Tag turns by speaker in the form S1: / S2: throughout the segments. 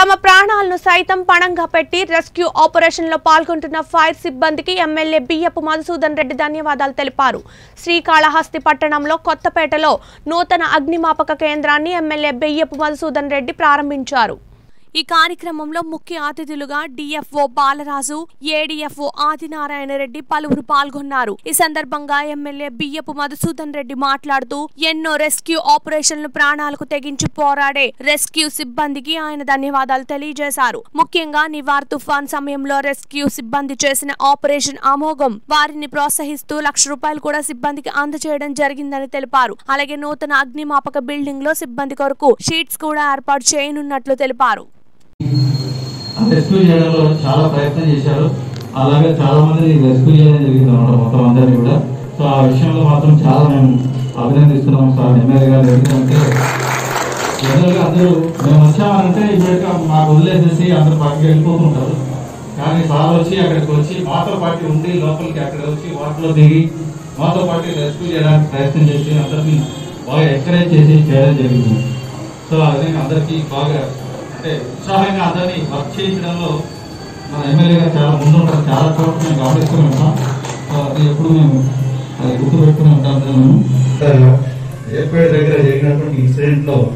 S1: తమ ప్రాణాలను సైతం పణంగా పెట్టి రెస్క్యూ ఆపరేషన్ లో పాల్గొంటున్న ఫైర్ సిబ్బందికి ఎమ్మెల్యే బియ్యపు మధుసూదన్ రెడ్డి ధన్యవాదాలు తెలిపారు శ్రీకాళహస్తి పట్టణంలో కొత్తపేటలో నూతన అగ్నిమాపక కేంద్రాన్ని ఎమ్మెల్యే బియ్యపు మధుసూదన్ రెడ్డి ప్రారంభించారు ఈ కార్యక్రమంలో ముఖ్య అతిథులుగా డిఎఫ్ఓ బాలరాజు ఏడీఎఫ్ఓ ఆదినారాయణ రెడ్డి పలువురు పాల్గొన్నారు ఈ సందర్భంగా ఎమ్మెల్యే బియ్యపు మధుసూదన్ రెడ్డి మాట్లాడుతూ ఎన్నో రెస్క్యూ ఆపరేషన్లు ప్రాణాలకు తెగించి పోరాడే రెస్క్యూ సిబ్బందికి ఆయన ధన్యవాదాలు తెలియజేశారు ముఖ్యంగా నివార్ తుఫాన్ సమయంలో రెస్క్యూ సిబ్బంది చేసిన ఆపరేషన్ అమోఘం వారిని ప్రోత్సహిస్తూ లక్ష రూపాయలు కూడా సిబ్బందికి అందజేయడం జరిగిందని తెలిపారు అలాగే నూతన అగ్నిమాపక బిల్డింగ్ లో సిబ్బంది కొరకు షీట్స్ కూడా ఏర్పాటు చేయనున్నట్లు తెలిపారు
S2: రెస్క్యూ చేయడంలో చాలా ప్రయత్నం చేశారు అలాగే చాలా మందిని రెస్క్యూ చేయడం జరిగింది అనమాట మొత్తం అందరినీ కూడా సో ఆ విషయంలో మాత్రం చాలా మేము అభినందిస్తున్నాం సార్ ఎమ్మెల్యే గారు ఎందుకంటే జనరల్గా అందరూ మేము వచ్చామంటే ఇప్పటిక మాకు వదిలేసేసి అందరూ పక్కకి వెళ్ళిపోతుంటారు కానీ సార్ వచ్చి అక్కడికి వచ్చి మాతో పాటు ఉండి లోపలికి అక్కడ వచ్చి వాటిలో దిగి మాతో పాటు రెస్క్యూ చేయడానికి ప్రయత్నం చేసి అందరినీ బాగా ఎంకరేజ్ చేసి చేయడం జరిగింది సో అదే అందరికీ బాగా అంటే ఉత్సాహంగా అందరినీ వర్క్ చేయించడంలో మన ఎమ్మెల్యే గారు చాలా ముందుంటారు చాలా చోట్ల మేము గమనిస్తూనే ఉంటాం సో అది ఎప్పుడు మేము అది గుర్తుపెట్టుకుని ఉంటాం అందరం మేము ఏర్పేట దగ్గర జరిగినటువంటి ఇన్సిడెంట్ లో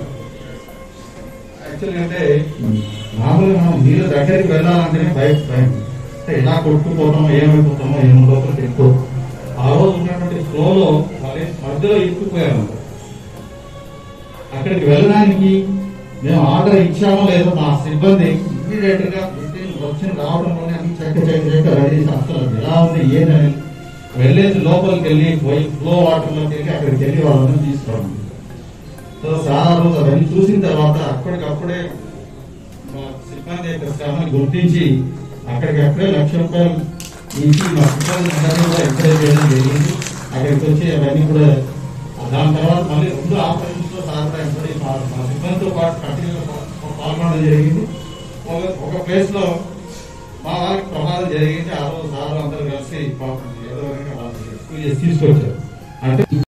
S2: యాక్చువల్గా అంటే మామూలుగా మనం నీళ్ళ దగ్గరికి వెళ్ళాలంటేనే భయం భయం అంటే ఎలా కొట్టుకుపోతామో ఏమైపోతామో ఏమో లోపల తెలియదు ఆ రోజు ఉన్నటువంటి ఫ్లోలో వాళ్ళు మధ్యలో ఇరుక్కుపోయారు అక్కడికి వెళ్ళడానికి మేము ఆర్డర్ ఇచ్చామో లేదో మా సిబ్బంది ఇమీడియట్ గా within వచ్చిన రావడంలోనే అన్ని చెక్క చెక్క చెక్క రెడీ చేసి అసలు అది ఎలా ఉంది ఏందని వెళ్ళేసి లోపలికి వెళ్ళి పోయి ఫ్లో వాటర్ లోకి వెళ్ళి అక్కడికి వెళ్ళి వాళ్ళని తీసుకురావడం సో చాలా రోజు అవన్నీ చూసిన తర్వాత అప్పటికప్పుడే మా సిబ్బంది యొక్క శ్రమని గుర్తించి అక్కడికప్పుడే లక్ష రూపాయలు ఇచ్చి మా సిబ్బంది అందరినీ కూడా ఎంకరేజ్ చేయడం జరిగింది అక్కడికి వచ్చి అవన్నీ కూడా దాని తర్వాత మళ్ళీ రెండు ఆపరేషన్స్ లో సహాయపడి మా మా సిబ్బందితో పాటు కంటిన్యూగా పాల్గొనడం జరిగింది ఒక ఒక ప్లేస్ లో మా వాళ్ళకి ప్రమాదం జరిగింది ఆ రోజు సార్ అందరూ కలిసి పాపం ఏదో రకంగా వాళ్ళని rescue చేసి తీసుకొచ్చారు అంటే